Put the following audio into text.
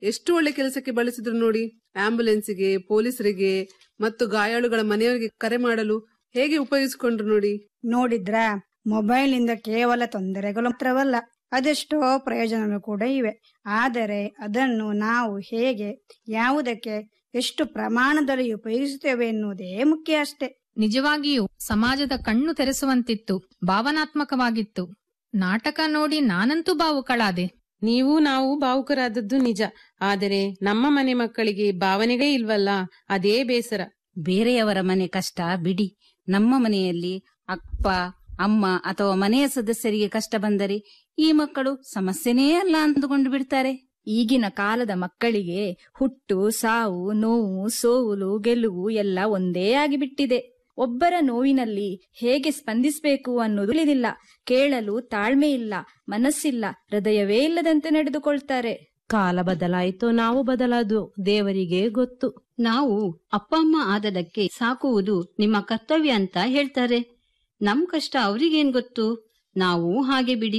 ಎಷ್ಟು ಒಳ್ಳೆ ಕೆಲಸಕ್ಕೆ ಬಳಸಿದ್ರು ನೋಡಿ ಆಂಬ್ಯುಲೆನ್ಸ್ಗೆ ಪೊಲೀಸರಿಗೆ ಮತ್ತು ಗಾಯಾಳುಗಳ ಮನೆಯವರಿಗೆ ಕರೆ ಮಾಡಲು ಹೇಗೆ ಉಪಯೋಗಿಸಿಕೊಂಡ್ರು ನೋಡಿ ನೋಡಿದ್ರ ಮೊಬೈಲ್ ಇಂದ ಕೇವಲ ತೊಂದರೆಗಳು ಮಾತ್ರವಲ್ಲ ಅದೆಷ್ಟೋ ಪ್ರಯೋಜನಗಳು ಕೂಡ ಇವೆ ಆದರೆ ಅದನ್ನು ನಾವು ಹೇಗೆ ಯಾವುದಕ್ಕೆ ಎಷ್ಟು ಪ್ರಮಾಣದಲ್ಲಿ ಉಪಯೋಗಿಸುತ್ತೇವೆ ಎನ್ನುವುದೇ ಮುಖ್ಯ ಅಷ್ಟೇ ನಿಜವಾಗಿಯೂ ಸಮಾಜದ ಕಣ್ಣು ತೆರೆಸುವಂತಿತ್ತು ಭಾವನಾತ್ಮಕವಾಗಿತ್ತು ನಾಟಕ ನೋಡಿ ನಾನಂತೂ ಭಾವುಕಳಾದೆ ನೀವು ನಾವು ಭಾವುಕರಾದದ್ದು ನಿಜ ಆದರೆ ನಮ್ಮ ಮನೆ ಮಕ್ಕಳಿಗೆ ಭಾವನೆಗಳೇ ಇಲ್ವಲ್ಲ ಅದೇ ಬೇಸರ ಬೇರೆಯವರ ಮನೆ ಕಷ್ಟ ಬಿಡಿ ನಮ್ಮ ಮನೆಯಲ್ಲಿ ಅಪ್ಪ ಅಮ್ಮ ಅಥವಾ ಮನೆಯ ಸದಸ್ಯರಿಗೆ ಕಷ್ಟ ಬಂದರೆ ಈ ಮಕ್ಕಳು ಸಮಸ್ಯೆನೇ ಅಲ್ಲ ಅಂದುಕೊಂಡು ಬಿಡ್ತಾರೆ ಈಗಿನ ಕಾಲದ ಮಕ್ಕಳಿಗೆ ಹುಟ್ಟು ಸಾವು ನೋವು ಸೋಲು ಗೆಲುವು ಎಲ್ಲ ಒಂದೇ ಆಗಿಬಿಟ್ಟಿದೆ ಒಬ್ಬರ ನೋವಿನಲ್ಲಿ ಹೇಗೆ ಸ್ಪಂದಿಸಬೇಕು ಅನ್ನೋದು ತಿಳಿದಿಲ್ಲ ಕೇಳಲು ತಾಳ್ಮೆ ಇಲ್ಲ ಮನಸ್ಸಿಲ್ಲ ಹೃದಯವೇ ಇಲ್ಲದಂತೆ ನಡೆದುಕೊಳ್ತಾರೆ ಕಾಲ ಬದಲಾಯಿತು ನಾವು ಬದಲಾದು ದೇವರಿಗೆ ಗೊತ್ತು ನಾವು ಅಪ್ಪ ಅಮ್ಮ ಆದದಕ್ಕೆ ಸಾಕುವುದು ನಿಮ್ಮ ಕರ್ತವ್ಯ ಅಂತ ಹೇಳ್ತಾರೆ ನಮ್ ಕಷ್ಟ ಅವ್ರಿಗೇನ್ ಗೊತ್ತು ನಾವು ಹಾಗೆ ಬಿಡಿ